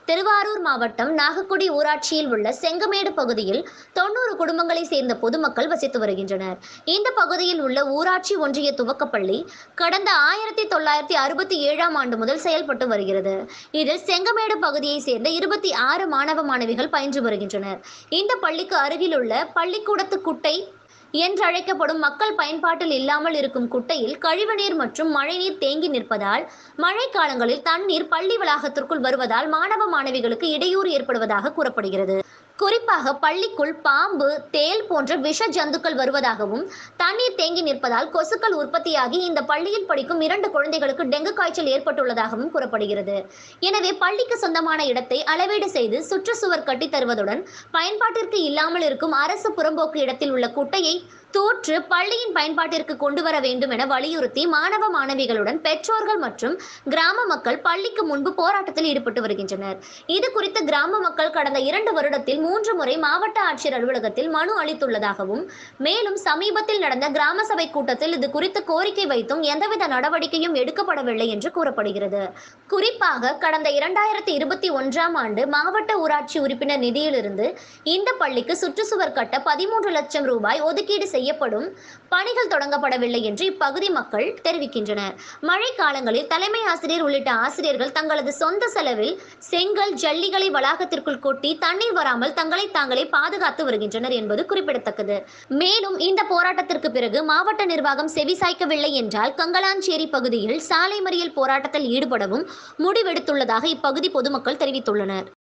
திருவாரூர் மாவட்டம் நாகக்குடி ஊராட்சியில் உள்ள செங்கமேடு பகுதியில் தொண்ணூறு குடும்பங்களை சேர்ந்த பொதுமக்கள் வசித்து வருகின்றனர் இந்த பகுதியில் உள்ள ஊராட்சி ஒன்றிய துவக்கப்பள்ளி கடந்த ஆயிரத்தி தொள்ளாயிரத்தி அறுபத்தி ஏழாம் ஆண்டு முதல் செயல்பட்டு வருகிறது இதில் செங்கமேடு பகுதியை சேர்ந்த இருபத்தி ஆறு மாணவ மாணவிகள் பயின்று வருகின்றனர் இந்த பள்ளிக்கு அருகிலுள்ள பள்ளிக்கூடத்து குட்டை என்றழைக்கப்படும் மக்கள் பயன்பாட்டில் இல்லாமல் இருக்கும் குட்டையில் கழிவுநீர் மற்றும் மழைநீர் தேங்கி நிற்பதால் மழை காலங்களில் தண்ணீர் பள்ளி வளாகத்திற்குள் வருவதால் மாணவ மாணவிகளுக்கு இடையூறு ஏற்படுவதாக கூறப்படுகிறது குறிப்பாக பள்ளிக்குள் பாம்பு தேல் போன்ற விஷ ஜந்துக்கள் வருவதாகவும் தண்ணீர் தேங்கி நிற்பதால் கொசுக்கள் உற்பத்தியாகி இந்த பள்ளியில் படிக்கும் இரண்டு குழந்தைகளுக்கு டெங்கு காய்ச்சல் ஏற்பட்டுள்ளதாகவும் கூறப்படுகிறது எனவே பள்ளிக்கு சொந்தமான இடத்தை அளவீடு செய்து சுற்றுச்சுவர் கட்டித் தருவதுடன் பயன்பாட்டிற்கு இல்லாமல் இருக்கும் அரசு புறம்போக்கு இடத்தில் உள்ள குட்டையை தூற்று பள்ளியின் பயன்பாட்டிற்கு கொண்டு வர வேண்டும் என வலியுறுத்தி மாணவ மாணவிகளுடன் பெற்றோர்கள் மற்றும் கிராம மக்கள் பள்ளிக்கு முன்பு போராட்டத்தில் ஈடுபட்டு வருகின்றனர் இது குறித்து கிராம மக்கள் கடந்த இரண்டு வருடத்தில் மூன்று முறை மாவட்ட ஆட்சியர் அலுவலகத்தில் மனு அளித்துள்ளதாகவும் மேலும் சமீபத்தில் நடந்த கிராம சபை கூட்டத்தில் இது குறித்து கோரிக்கை வைத்தும் எந்தவித நடவடிக்கையும் எடுக்கப்படவில்லை என்று கூறப்படுகிறது குறிப்பாக கடந்த இரண்டாயிரத்தி இருபத்தி ஒன்றாம் ஆண்டு மாவட்ட ஊராட்சி உறுப்பினர் நிதியிலிருந்து இந்த பள்ளிக்கு சுற்றுச்சுவர் கட்ட பதிமூன்று லட்சம் ரூபாய் ஒதுக்கீடு செய்யப்படும் பணிகள் தொடங்கப்படவில்லை என்று இப்பகுதி மக்கள் தெரிவிக்கின்றனர் மழை காலங்களில் தலைமை ஆசிரியர் உள்ளிட்ட ஆசிரியர்கள் தங்களது சொந்த செலவில் செங்கல் ஜல்லிகளை வளாகத்திற்குள் கொட்டி தண்ணீர் வராமல் தங்களை தாங்களே பாதுகாத்து வருகின்றனர் என்பது குறிப்பிடத்தக்கது மேலும் இந்த போராட்டத்திற்கு பிறகு மாவட்ட நிர்வாகம் செவிசாய்க்கவில்லை என்றால் கங்கலாஞ்சேரி பகுதியில் சாலை மறியல் போராட்டத்தில் ஈடுபடவும் முடிவெடுத்துள்ளதாக இப்பகுதி பொதுமக்கள் தெரிவித்துள்ளனர்